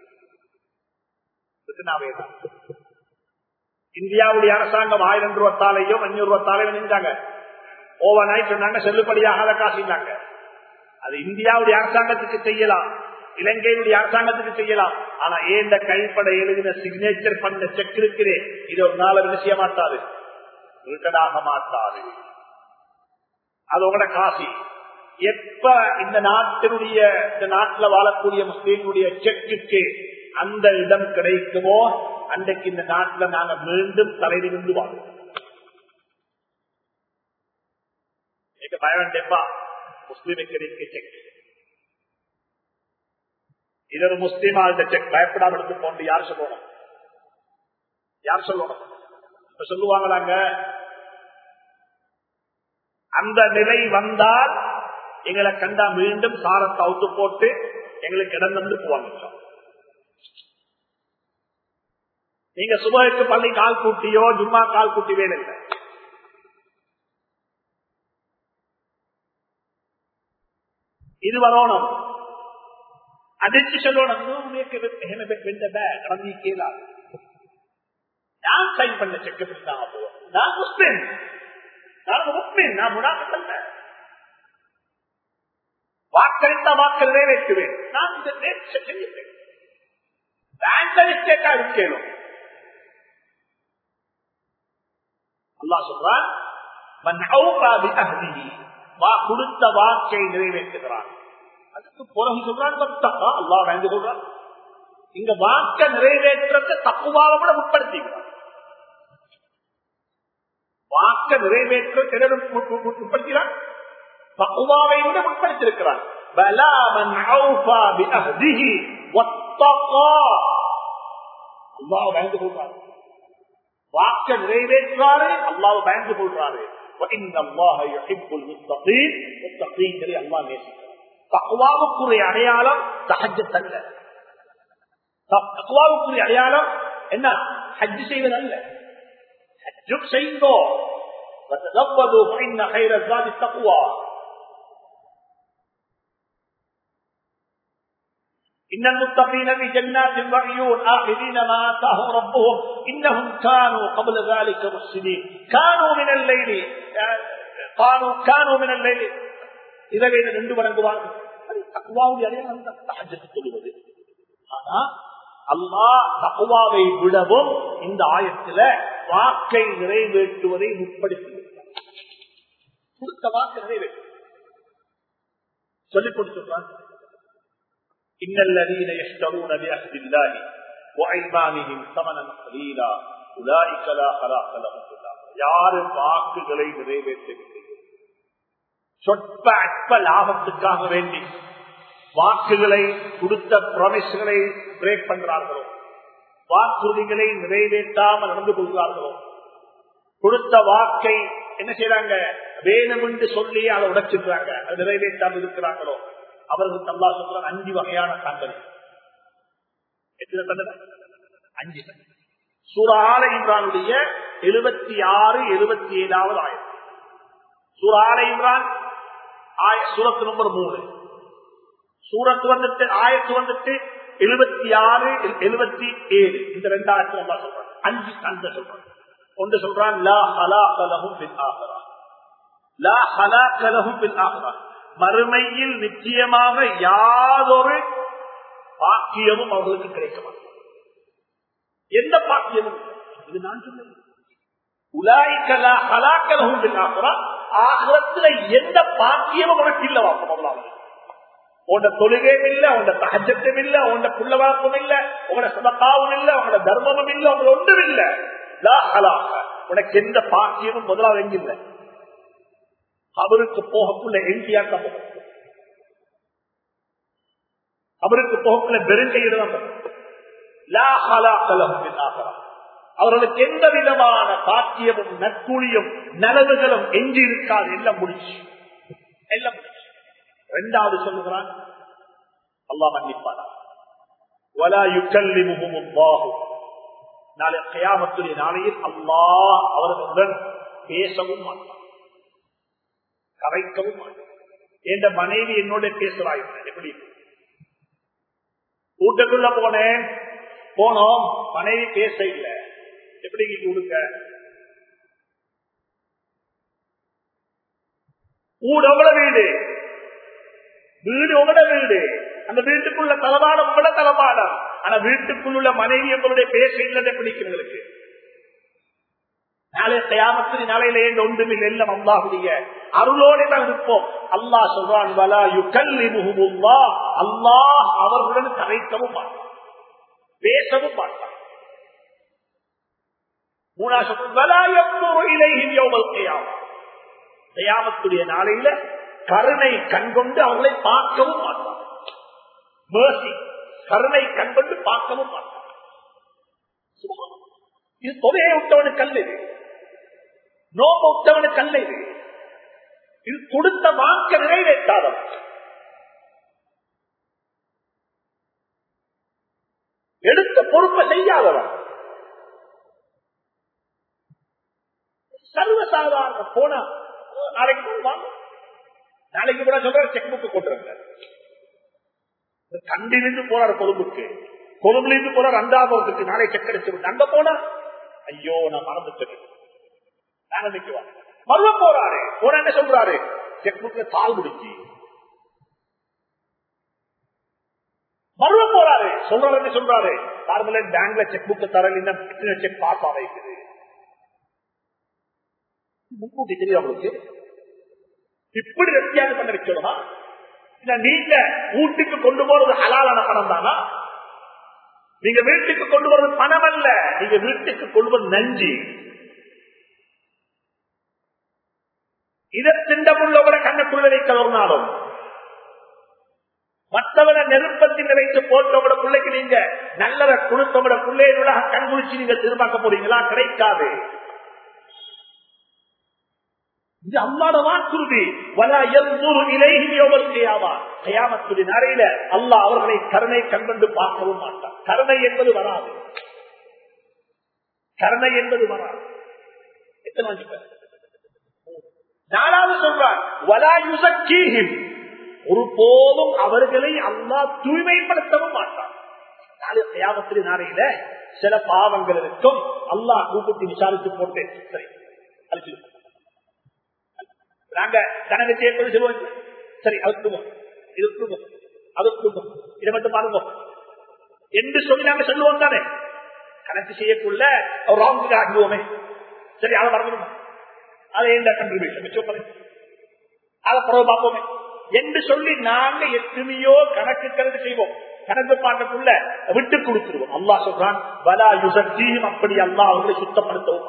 இந்தியாவுடைய அரசாங்கம் ஆயிரம் ரூபாத்தாலையும் அஞ்சூறு ரூபாத்தாலையும் நின்றாங்க ஓவர் நைட் சொன்னாங்க செல்லுபடியாக காசினாங்க அது இந்தியாவுடைய அரசாங்கத்துக்கு செய்யலாம் இலங்கையினுடைய அரசாங்கத்துக்கு செய்யலாம் ஆனா ஏந்த கைப்பட எழுதின சிக்னேச்சர் பண்ண செக் இருக்கிறேன் இது ஒரு நாள் என்ன செய்ய மாட்டாது ரிட்டனாக மாட்டாது அது உங்களோட காசி எப்ப இந்த நாட்டினுடைய இந்த நாட்டில் வாழக்கூடிய முஸ்லீம்களுடைய செக்குக்கு அந்த இடம் கிடைக்குமோ அன்றைக்கு இந்த நாட்டில் நாங்க மீண்டும் தலையிலிருந்து வாழ்வோம் பயம் டெப்பா முஸ்லீமுக்கு கிடைக்க செக் இது ஒரு முஸ்லீம் ஆழ்ந்த செக் பயப்படாம எடுத்து போன்று யார் சொல்லணும் யார் சொல்லணும் இப்ப சொல்லுவாங்களாங்க அந்த நிலை வந்தால் எங்களை கண்டா மீண்டும் சாரத்தை அவுத்து போட்டு எங்களுக்கு இடம் வந்து போவாங்க நீங்க சுபருக்கு பள்ளி கால் கூட்டியோ ஜும்மா கால் கூட்டி வேலை இல்லை இது வரணும் அதிர்ச்சி சொல்லணும் கடந்து கேளாது நான் சைன் பண்ண செக் தான் போவோம் நான் முஸ்லிம் நான் முஸ்லிம் நான் முனாக்கல்ல வாக்களித்த வாக்கள் நிறைவேற்றுவேன் நான் இந்த செய்யுவேன் பேங்க் மிஸ்டேக்கா இருக்கணும் அல்லா சொல்றான் வா- கொடுத்த வாக்கை நிறைவேற்றுகிறான் அதுக்கு பிறகு சொல்றான் பத்தக்கா அல்லா வேண்டு சொல்றான் இங்க வாக்க நிறைவேற்றத்தை தக்குவாவை விட முற்படுத்திக்கிறான் வாக்க நிறைவேற்ற திறனும் முற்படுத்தினான் தக்குவாவை விட முற்படுத்தியிருக்கிறான் பலா மன் அவுஃபா பிஅஹ்திஹி வத்தகா அல்லாஹ் பயந்து கொள்றாரு வாக்க நிறைவேற்றாரு அல்லாஹ் பயந்து கொள்றாரு وَإِنَّ اللَّهَ يُحِبُّ الْمُتَّقِينَ முத்தகீன்களை அல்லாஹ் நேசிக்கிறார் தக்வாவுக்குரிய அடையாளம் தஹஜ்ஜத் அல்ல தக்வாவுக்குரிய அடையாளம் என்ன ஹஜ் செய்வது அல்ல ஹஜ்ஜும் செய்தோ وَتَزَوَّدُوا فَإِنَّ خَيْرَ الزَّادِ التَّقْوَى إن المتقين في جنات وعيون آخذين ما آتاهم ربهم إنهم كانوا قبل ذلك محسنين كانوا من الليل قالوا كانوا من الليل إذا بين ரெண்டு வணங்குவார்கள் அது தக்குவாவுடைய அடையாளம் தான் தஹஜ்ஜத் சொல்லுவது ஆனா அல்லாஹ் தக்குவாவை விடவும் இந்த ஆயத்துல வாக்கை நிறைவேற்றுவதை முற்படுத்தி இருக்கிறார். கொடுத்த வாக்கை நிறைவேற்று சொல்லிக் கொடுத்துள்ளார் إن الذين يشترون بعهد الله وأيمانهم ثمنا قليلا أولئك لا خلاق لهم في الآخرة யாரு வாக்குகளை நிறைவேற்றவில்லை சொற்ப அற்ப லாபத்துக்காக வேண்டி வாக்குகளை கொடுத்த ப்ராமிஸ்களை பிரேக் பண்றார்களோ வாக்குறுதிகளை நிறைவேற்றாமல் நடந்து கொள்கிறார்களோ கொடுத்த வாக்கை என்ன செய்யறாங்க வேணும் என்று சொல்லி அதை உடைச்சிருக்கிறாங்க அது நிறைவேற்றாமல் இருக்கிறாங்களோ அவர்களுக்கு அல்லா சொல்ற அஞ்சு வகையான தண்டனை எத்தனை தண்டனை அஞ்சு தண்டனை சூரால இம்ரானுடைய எழுபத்தி ஆறு எழுபத்தி ஏழாவது ஆயிரம் சூரால இம்ரான் ஆய சூரத்து நம்பர் மூணு சூரத்து வந்துட்டு ஆயத்து வந்துட்டு எழுபத்தி ஆறு எழுபத்தி ஏழு இந்த ரெண்டாயிரத்தி நல்லா சொல்றாங்க அஞ்சு தண்டனை சொல்றாங்க ஒன்று சொல்றான் லா ஹலாகலகும் பின் ஆகிறா லா ஹலாகலகும் பின் ஆகிறா மறுமையில் நிச்சயமாக யாதொரு பாக்கியமும் அவர்களுக்கு கிடைக்க மாட்டார் எந்த பாக்கியமும் இல்லை. இது நான் சொன்னேன் உலாய்க்கலா ஹலாக்கலகும் ஆகலத்துல எந்த பாக்கியமும் உனக்கு இல்ல வாக்கம் அவ்வளவு உன்னோட தொழுகையும் இல்ல உன்னோட தகஜத்தும் இல்ல உன்னோட புள்ள வளர்ப்பும் இல்ல உங்களோட சதக்காவும் இல்ல உங்களோட தர்மமும் இல்ல உங்களோட ஒன்றும் இல்ல லா ஹலாக்க உனக்கு எந்த பாக்கியமும் முதலாவது எங்கில்ல அவருக்கு போகக்குள்ள எம்பியாக போகும் அவருக்கு போகக்குள்ள பெருங்கையிட அவர்களுக்கு எந்த விதமான பாக்கியமும் நற்கூலியும் நலவுகளும் எஞ்சி இருக்காது எல்லாம் முடிச்சு எல்லாம் முடிச்சு ரெண்டாவது சொல்லுகிறான் அல்லா மன்னிப்பாரா வலா யுக்கல்லி முகமும் பாகும் நாளை கயாமத்துடைய நாளையில் அல்லாஹ் அவர்களுடன் பேசவும் மாட்டான் கரைக்கவும் மாட்டான் என்ற மனைவி என்னோட பேசுறாய் எப்படி கூட்டத்துள்ள போனேன் போனோம் மனைவி பேச இல்லை எப்படி கொடுக்க ஊடு எவ்வளவு வீடு வீடு உங்களோட வீடு அந்த வீட்டுக்குள்ள தலபாடம் உங்களோட தலபாடம் ஆனா வீட்டுக்குள்ள மனைவி உங்களுடைய பேச இல்லதை பிடிக்கிறவங்களுக்கு நாளை தயாமத்தின் நாளையில ஏன் ஒன்றுமில் எல்லாம் அல்லாஹுடைய அருளோட தான் இருப்போம் அல்லாஹ் சொல்றான் வலா யுகல்லி முகுமுல்லா அல்லாஹ் அவர்களுடன் கரைக்கவும் மாட்டான் பேசவும் மாட்டான் தயாமத்துடைய நாளையில கருணை கண்கொண்டு அவர்களை பார்க்கவும் மாட்டான் மேர்சி கருணை கண்கொண்டு பார்க்கவும் மாட்டான் இது தொகையை விட்டவனுக்கு அல்ல இது நோக்க விட்டவனுக்கு அல்ல இது இது கொடுத்த வாக்க நிறைவேற்றாதவன் எடுத்த பொறுப்பை செய்யாதவன் சர்வசாதாரண போனா நாளைக்கு வாங்க நாளைக்கு கூட சொல்ற செக் புக் கொண்டுருங்க கண்டிலிருந்து போறாரு கொழும்புக்கு கொழும்புல இருந்து போறாரு அண்டாபுரத்துக்கு நாளை செக் அடிச்சு அங்க போனா ஐயோ நான் மறந்துட்டேன் நாங்க நிக்குவாங்க மறுவ போறாரு போன என்ன சொல்றாரு செக் புக்ல தாள் முடிச்சு மறுவ போறாரு சொல்றாரு என்ன சொல்றாரு நார்மலா பேங்க்ல செக் புக் தரல செக் பாஸ் ஆகிக்குது முன்கூட்டி தெரியும் அவங்களுக்கு இப்படி வித்தியாசம் பண்ண வச்சோமா இல்ல நீங்க வீட்டுக்கு கொண்டு போறது ஹலாலான பணம் தானா நீங்க வீட்டுக்கு கொண்டு போறது பணம் அல்ல நீங்க வீட்டுக்கு கொண்டு போறது நஞ்சு இதை திண்டமுள்ளவரை கண்ணுக்குள்ள வைக்க ஒரு நாளும் மற்றவரை நெருப்பத்தில் வைத்து போட்டவட பிள்ளைக்கு நீங்க நல்லதை கொடுத்தவட பிள்ளைகள கண் குளிச்சு நீங்க திரும்பாக்க போறீங்களா கிடைக்காது இது அல்லாட வாக்குறுதி வலா எவ்வொரு இலைகியோவா கயாமத்துடைய நரையில அல்லாஹ் அவர்களை கருணை கண்கொண்டு பார்க்கவும் மாட்டார் கருணை என்பது வராது கருணை என்பது வராது எத்தனை வாங்கிப்பார் நாலாவது சொல்றான் வலா யுசக்கீஹிம் ஒரு போதும் அவர்களை அல்லா தூய்மைப்படுத்தவும் மாட்டான் நாலு கயாமத்திலே நாளையில சில பாவங்கள் இருக்கும் அல்லாஹ் கூப்பிட்டு விசாரித்து போட்டு சரி அழிச்சு நாங்க கணக்கு செய்யக்கூடிய சொல்லுவோம் சரி அது குடும்பம் இது குடும்பம் அது குடும்பம் இதை மட்டும் பாருங்க என்று சொல்லி நாங்க சொல்லுவோம் தானே கணக்கு செய்யக்குள்ள ராங்குக்கு ஆகுவோமே சரி அதை மறந்துடுமா அதை எந்த கண்டுபிடிச்சு மிச்சம் அதை பிறகு பார்ப்போமே என்று சொல்லி நாங்க எத்தனையோ கணக்கு கணக்கு செய்வோம் கணக்கு பாட்டுக்குள்ள விட்டு கொடுத்துருவோம் அல்லா சொல்றான் வலா யுசக்தியும் அப்படி அல்லா அவர்களை சுத்தப்படுத்தவும்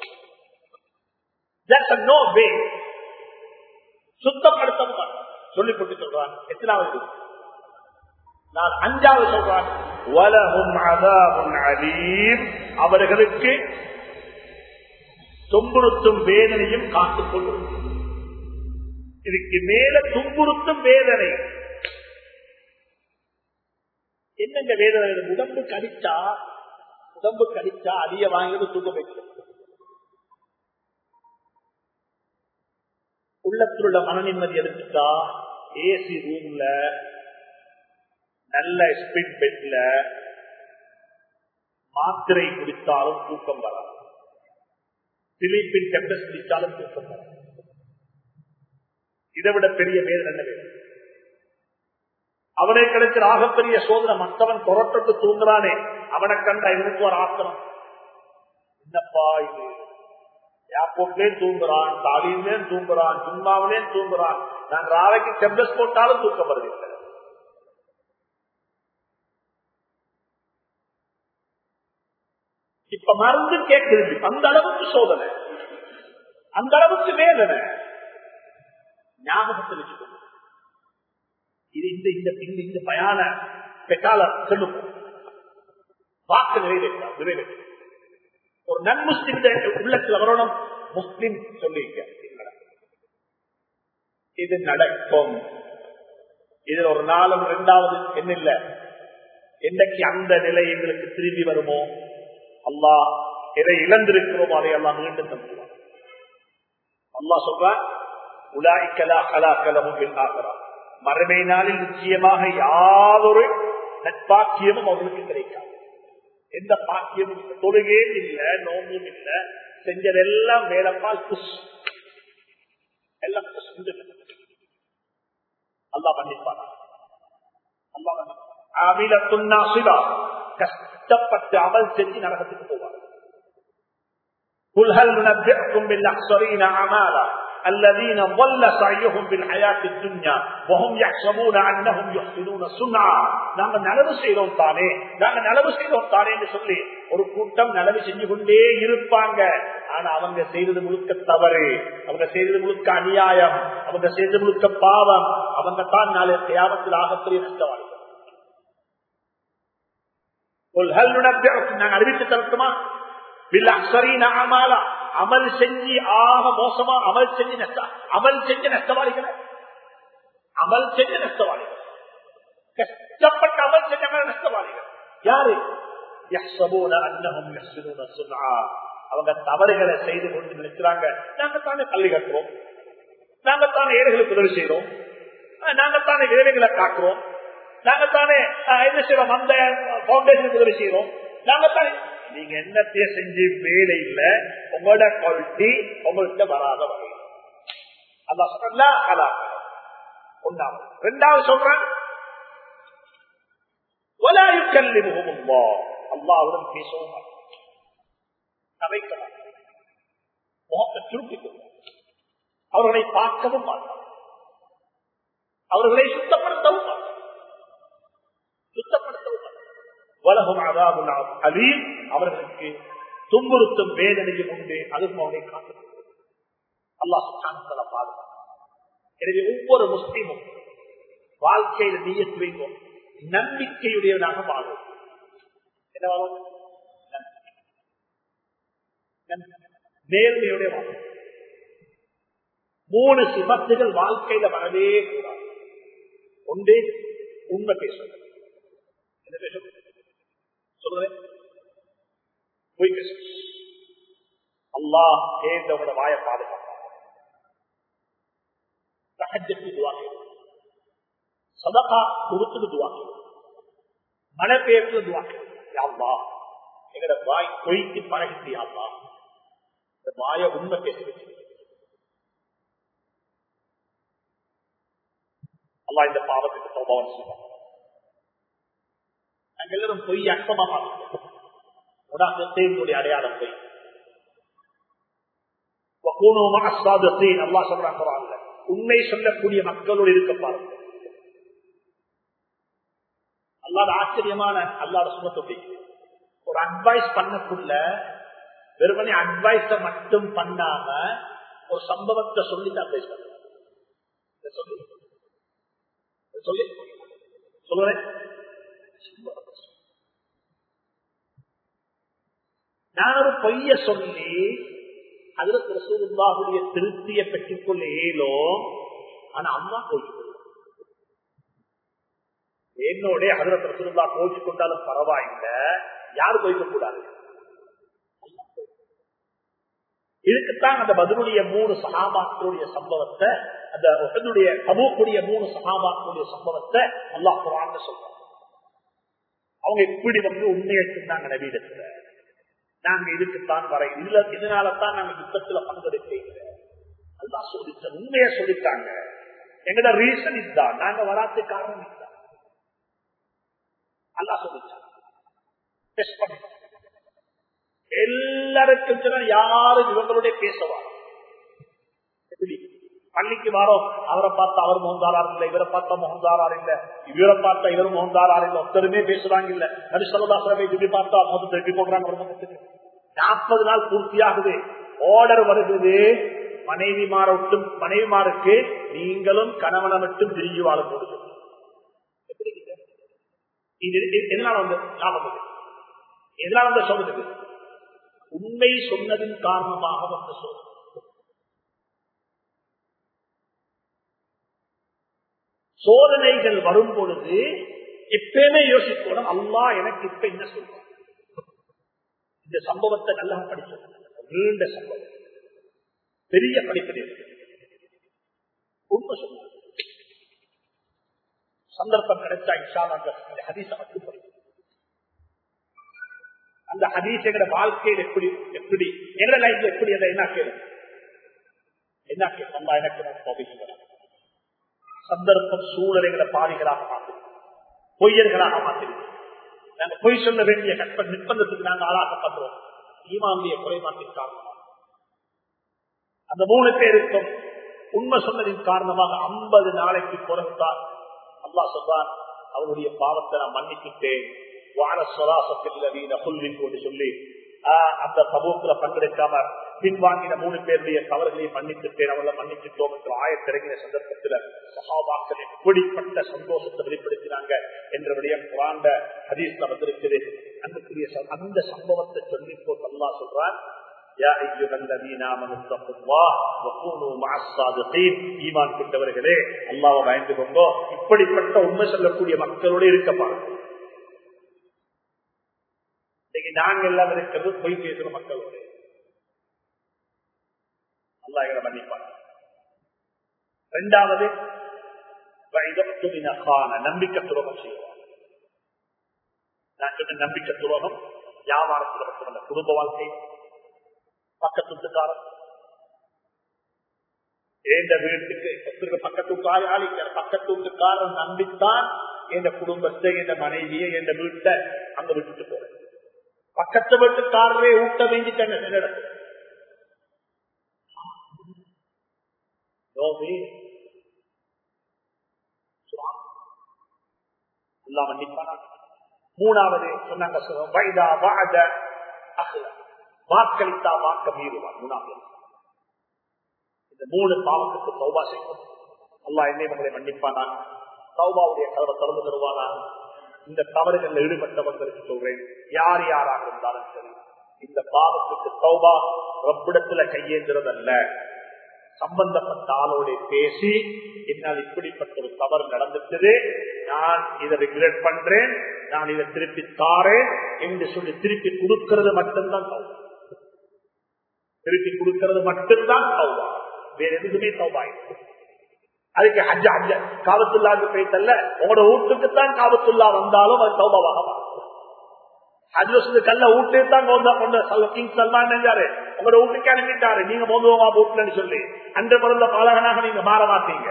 நோ வே சுத்தப்படுத்தவும் மாட்டான் சொல்லி போட்டு சொல்றான் எத்தனாவது நான் அஞ்சாவது சொல்றான் வலகும் அதாபுன் அலீம் அவர்களுக்கு துன்புறுத்தும் வேதனையும் காத்துக் கொள்ளும் இதுக்கு மேல துன்புறுத்தும் வேதனை என்னங்க வேதனை உடம்பு கடிச்சா உடம்பு கடிச்சா அடிய வாங்கிட்டு தூக்க வைக்கணும் உள்ளத்தில் உள்ள மன நிம்மதி எடுத்துட்டா ஏசி ரூம்ல நல்ல ஸ்பீட் பெட்ல மாத்திரை குடித்தாலும் தூக்கம் வராது பிலிப்பின் டெப்டஸ் குடித்தாலும் தூக்கம் வராது இதை விட பெரிய வேதனை என்ன வேணும் அவனை கிடைக்கிற ஆகப்பெரிய சோதனை மற்றவன் புறப்பட்டு தூங்குறானே அவனை கண்ட இவனுக்கு ஒரு ஆத்திரம் என்னப்பா இது ஏர்போர்ட்லயே தூங்குறான் தாலியிலே தூங்குறான் ஜும்மாவிலே தூங்குறான் நான் ராவைக்கு டெப்டஸ் போட்டாலும் தூக்கம் வருவதில்லை இப்ப மருந்து கேட்கிறது அந்த அளவுக்கு சோதனை அந்த அளவுக்கு வேதனை ஞாபகத்தில் வச்சுக்கணும் இது இந்த இந்த இந்த இந்த பயான பெற்றால சொல்லும் வாக்கு நிறைவேற்றார் நிறைவேற்ற ஒரு நன் முஸ்லிம் உள்ளத்தில் வரணும் முஸ்லிம் சொல்லியிருக்க இது நடக்கும் இது ஒரு நாளும் இரண்டாவது என்ன இல்ல என்னைக்கு அந்த நிலை எங்களுக்கு திரும்பி வருமோ அல்லா எதை இழந்திருக்கிறோமோ அதை எல்லாம் மீண்டும் தந்துடுவான் அல்லா சொல்ற உலாய்க்கலா கலாக்கலமும் ஆகிறார் மறுமை நாளில் நிச்சயமாக யாதொரு நட்பாக்கியமும் அவர்களுக்கு கிடைக்காது எந்த பாக்கியமும் தொழுகையும் இல்ல நோம்பும் இல்ல செஞ்சதெல்லாம் வேலப்பால் புஷ் எல்லாம் அல்லா பண்ணிப்பானா அல்லா பண்ணிப்பானா கஷ்டப்பட்டு அமல் செஞ்சு நரகத்துக்கு போவார் قل هل ننبئكم بالاخسرين اعمالا الذين ضل سعيهم بالحياة الدنيا وهم يحسبون أنهم يحسنون صنعا நாங்க நலவு செய்தோம் தானே நாங்க நலவு செய்தோம் தானே சொல்லி ஒரு கூட்டம் நலவு செஞ்சு கொண்டே இருப்பாங்க ஆனா அவங்க செய்தது முழுக்க தவறு அவங்க செய்தது முழுக்க அநியாயம் அவங்க செய்தது முழுக்க பாவம் அவங்க தான் நாளை தியாகத்தில் ஆகப்பெரிய நஷ்டவாளிகள் நாங்க அறிவித்து தரட்டுமா அமல் செஞ்சு ஆக மோசமா அமல் செஞ்சு நஷ்ட அமல் செஞ்ச நஷ்டவாளிகள் அமல் செஞ்ச நஷ்டவாளிகள் கஷ்டப்பட்ட அமல் செஞ்ச நஷ்டவாளிகள் யாரு அவங்க தவறுகளை செய்து கொண்டு நினைக்கிறாங்க நாங்க தானே பள்ளி கட்டுறோம் நாங்க தானே ஏழைகளுக்கு உதவி செய்யறோம் நாங்க தானே ஏழைகளை காக்குறோம் நாங்க தானே என்ன செய்யறோம் அந்த பவுண்டேஷனுக்கு உதவி செய்யறோம் நாங்க தானே நீங்க என்னத்தைய செஞ்சு வேலை இல்ல உங்களோட குவாலிட்டி உங்கள்கிட்ட வராத வகை அதான் ஒன்றாவது ரெண்டாவது சொல்றேன் அல்லாவுடன் பேசவும் சமைக்க முகத்தை திருப்பிக் கொள்வார் அவர்களை பார்க்கவும் மாட்டார் அவர்களை சுத்தப்படுத்தவும் சுத்தப்படுத்தவும் வலகும் அதாவது அலீம் அவர்களுக்கு துன்புறுத்தும் வேதனையும் உண்டு அதுவும் அவனை காத்து அல்லாஹ் சுத்தான பாதுகாப்பு எனவே ஒவ்வொரு முஸ்லீமும் வாழ்க்கையில நீயத்து வைக்கும் நம்பிக்கையுடையவனாக வாழும் என்ன வாழும் நேர்மையுடைய வாழும் மூணு சிபத்துகள் வாழ்க்கையில வரவே கூடாது ஒன்றே உண்மை பேசுறது என்ன பேசுறது சொல்றேன் பொய் பேச அல்லாஹ் சேர்ந்தவனோட வாய பாதுகாப்பான் தகஜத்து துவா சதகா கொடுத்துட்டு துவா மழை பெயர்த்துல துவா யாவா எங்கட வாய் கொய்த்து பழகிட்டு யாவா இந்த வாய உண்மை பேசி அல்லா இந்த பாவத்துக்கு சோபாவம் செய்வான் நாங்கள் எல்லாரும் பொய் அர்த்தமா பார்க்கிறோம் உடாசத்தையினுடைய அடையாளம் பொய் அல்லா சொல்றாங்க உண்மை சொல்லக்கூடிய மக்களோடு இருக்க பாருங்க அல்லாத ஆச்சரியமான அல்லாத சுமத்தை ஒரு அட்வைஸ் பண்ணக்குள்ள வெறுமனே அட்வைஸ மட்டும் பண்ணாம ஒரு சம்பவத்தை சொல்லிட்டு அட்வைஸ் பண்ண சொல்லி சொல்லி சொல்லுறேன் நான் ஒரு பொய்ய சொல்லி அதுல ரசூலுல்லாஹுடைய திருப்திய பெற்றுக் கொள்ள இயலோ ஆனா அம்மா கோச்சு என்னோட அதுல ரசூலுல்லா கோச்சு கொண்டாலும் பரவாயில்லை யாரு கோய்க்க கூடாது இதுக்குத்தான் அந்த பதிலுடைய மூணு சகாபாக்களுடைய சம்பவத்தை அந்த உடனுடைய கபூக்குடைய மூணு சகாபாக்களுடைய சம்பவத்தை அல்லா குரான் சொல்றாங்க அவங்க எப்படி வந்து உண்மையை சொன்னாங்க நவீனத்துல நாங்க இதுக்குத்தான் வர இதுல இதனாலதான் நாங்க யுத்தத்துல பங்கெடுக்க அல்லா சொல்லிட்ட உண்மைய சொல்லிட்டாங்க எங்கட ரீசன் இதுதான் நாங்க வராது காரணம் இதுதான் அல்லா சொல்லிட்டாங்க எல்லாருக்கும் யாரும் இவங்களுடைய பேசுவார் எப்படி பள்ளிக்கு வாரோம் அவரை பார்த்தா அவர் மோந்தாரார் இல்ல இவரை பார்த்தா மோந்தாரார் இல்ல இவரை பார்த்தா இவர் மோந்தாரார் இல்ல ஒருத்தருமே பேசுறாங்க இல்ல நடி சொல்லதாசரவை திருப்பி பார்த்தா மோத திருப்பி போடுறாங்க ஒரு முகத்துக்கு நாற்பது நாள் பூர்த்தியாகுது ஆர்டர் வருகிறது மனைவிமார விட்டும் மனைவிமாருக்கு நீங்களும் கணவனை மட்டும் பிரிஞ்சு வாழ போடுது எதனால வந்து லாபம் எதனால வந்து சொல்றது உண்மை சொன்னதின் காரணமாக வந்து சொல்றது சோதனைகள் வரும் பொழுது எப்பயுமே யோசிக்கணும் அல்லா எனக்கு இப்ப என்ன சொல்றான் இந்த சம்பவத்தை நல்லா படிச்சோம் நீண்ட சம்பவம் பெரிய படிப்பு உண்மை சொல்ல சந்தர்ப்பம் கிடைச்சா இஷா அந்த ஹதீச மட்டும் படிக்கும் அந்த ஹதீஸ் எங்கட வாழ்க்கையில் எப்படி எப்படி எங்கட லைஃப்ல எப்படி அதை என்ன கேளு என்ன கேளு அல்லா எனக்கு நான் போகிறேன் சந்தர்ப்பம் சூழலைகளை பாதிகளாக மாற்றி பொய்யர்களாக மாற்றிருக்கோம் நாங்க பொய் சொல்ல வேண்டிய கற்ப நிர்பந்தத்துக்கு நாங்கள் ஆளாக்கப்படுறோம் ஈமாந்திய குறைபாட்டின் காரணமாக அந்த மூணு பேருக்கும் உண்மை சொன்னதின் காரணமாக ஐம்பது நாளைக்கு பிறகுதான் அல்லா சொல்றான் அவருடைய பாவத்தை நான் மன்னிக்கிட்டேன் வாழ சொல்லாசத்தில் சொல்லி அந்த சமூகத்துல பங்கெடுக்காம பின்வாங்கின மூணு பேருடைய தவறுகளை மன்னித்துட்டேன் அவர்களை மன்னிச்சுட்டோம் என்று ஆயத்திறங்கின சந்தர்ப்பத்தில் சகாபாக்கள் எப்படிப்பட்ட சந்தோஷத்தை வெளிப்படுத்தினாங்க என்ற விடயம் குராண்ட ஹதீஸ்ல வந்திருக்குது அன்புக்குரிய அந்த சம்பவத்தை சொல்லி போட்டு அல்லா சொல்றான் கொண்டவர்களே அல்லாவை பயந்து கொண்டோ இப்படிப்பட்ட உண்மை சொல்லக்கூடிய மக்களோடு இருக்க பாருங்க இன்னைக்கு நாங்க எல்லாம் இருக்கிறது பொய் பேசுற மக்களோட அல்லா எங்களை மன்னிப்பாங்க ரெண்டாவது நம்பிக்கை துரோகம் செய்வாங்க நான் சொன்ன நம்பிக்கை துரோகம் வியாபாரத்தில் மட்டுமல்ல குடும்ப வாழ்க்கை பக்கத்துக்காரன் எந்த வீட்டுக்கு பக்கத்து ஆளிக்கிற பக்கத்து வீட்டுக்காரன் நம்பித்தான் எந்த குடும்பத்தை எந்த மனைவியை எந்த வீட்டை அங்க விட்டுட்டு போறேன் பக்கத்து வீட்டுக்காரரே ஊட்ட வேண்டிட்டாங்க சில இடத்துல அல்லா மன்னிப்பானா மூணாவது சொன்னாங்க வைதா வாத அகல வாக்களித்தா வாக்க மீறுவான் மூணாவது இந்த மூணு பாவத்துக்கு சௌபா செய்வோம் அல்லா என்னை மகளை மன்னிப்பானா சௌபாவுடைய கதவை திறந்து தருவானா இந்த தவறுகளில் ஈடுபட்டவர்களுக்கு சொல்றேன் யார் யாராக இருந்தாலும் சரி இந்த பாவத்துக்கு சௌபா ரப்பிடத்துல கையேந்திரது அல்ல சம்பந்தப்பட்ட ஆளோட பேசி என்னால் இப்படிப்பட்ட ஒரு தவறு நடந்துட்டது நான் இதை ரெகுலேட் பண்றேன் நான் இதை திருப்பி தாரேன் என்று சொல்லி திருப்பி கொடுக்கிறது மட்டும்தான் சௌபா திருப்பி கொடுக்கிறது மட்டும்தான் சௌபா வேற எதுக்குமே சௌபா இல்லை அதுக்கு ஹஜ்ஜ ஹஜ்ஜ காபத்துல்லாக்கு போயிட்டல்ல உங்களோட வீட்டுக்கு தான் காபத்துல்லா வந்தாலும் அது சௌபாவாக ஹஜ்ரஸ்து கல்ல வீட்டு தான் கிங் சல்மான் நினைஞ்சாரு உங்களோட வீட்டுக்கு அனுப்பிட்டாரு நீங்க போதுவா வீட்டுலன்னு சொல்லி அன்று பிறந்த பாலகனாக நீங்க மாற மாட்டீங்க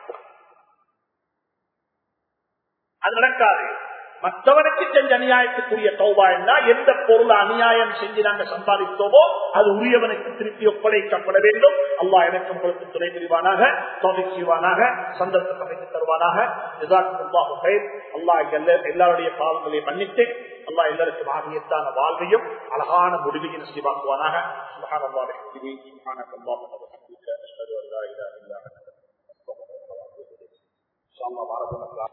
அது நடக்காது மற்றவனுக்கு செஞ்ச அநியாயத்துக்குரிய தௌபா என்ன எந்த பொருள் அநியாயம் செஞ்சு நாங்க சம்பாதித்தோமோ அது உரியவனுக்கு திருப்பி ஒப்படைக்கப்பட வேண்டும் அல்லா எனக்கு உங்களுக்கு துணை புரிவானாக தோமை செய்வானாக சந்தர்ப்பம் அமைத்து தருவானாக அல்லா எல்லாருடைய பாவங்களையும் மன்னித்து அல்லா எல்லாருக்கும் ஆகியத்தான வாழ்வையும் அழகான முடிவையும் நசிவாக்குவானாக சுகான